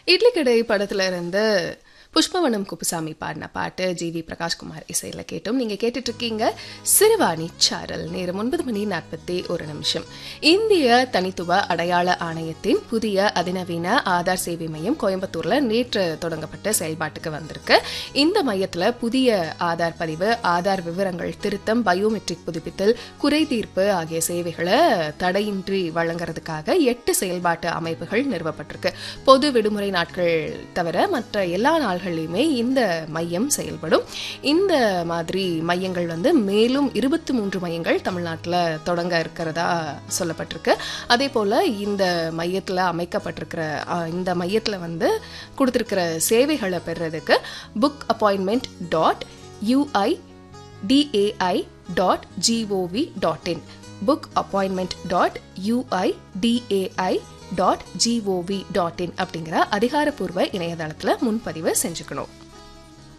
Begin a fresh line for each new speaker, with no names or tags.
இட்லி கடை படத்துல இருந்து புஷ்பவனம் குப்புசாமி பாடின பாட்டு ஜி வி பிரகாஷ்குமார் இசையில கேட்டோம் நீங்க கேட்டுட்டு இருக்கீங்க சிறுவாணி சாரல் நேரம் ஒன்பது மணி நாற்பத்தி ஒரு நிமிஷம் இந்திய தனித்துவ அடையாள ஆணையத்தின் புதிய அதிநவீன ஆதார் சேவை மையம் கோயம்புத்தூர்ல நேற்று தொடங்கப்பட்ட செயல்பாட்டுக்கு வந்திருக்கு இந்த மையத்துல புதிய ஆதார் பதிவு ஆதார் விவரங்கள் திருத்தம் பயோமெட்ரிக் புதுப்பித்தல் குறை தீர்ப்பு ஆகிய சேவைகளை தடையின்றி வழங்குறதுக்காக எட்டு செயல்பாட்டு அமைப்புகள் நிறுவப்பட்டிருக்கு பொது விடுமுறை நாட்கள் தவிர மற்ற எல்லா நாள்களிலுமே இந்த மையம் செயல்படும் இந்த மாதிரி மையங்கள் வந்து மேலும் இருபத்தி மூன்று மையங்கள் தமிழ்நாட்டில் தொடங்க இருக்கிறதா சொல்லப்பட்டிருக்கு அதே போல் இந்த மையத்தில் அமைக்கப்பட்டிருக்கிற அஹ், இந்த மையத்தில் வந்து கொடுத்துருக்கிற சேவைகளை பெறுறதுக்கு book appointment dot UI DAI dot GOV dot in book appointment dot UI DAI dot GOV dot in அப்படிங்கிற அதிகாரப்பூர்வ இணையதளத்தில் முன்பதிவு செஞ்சுக்கணும்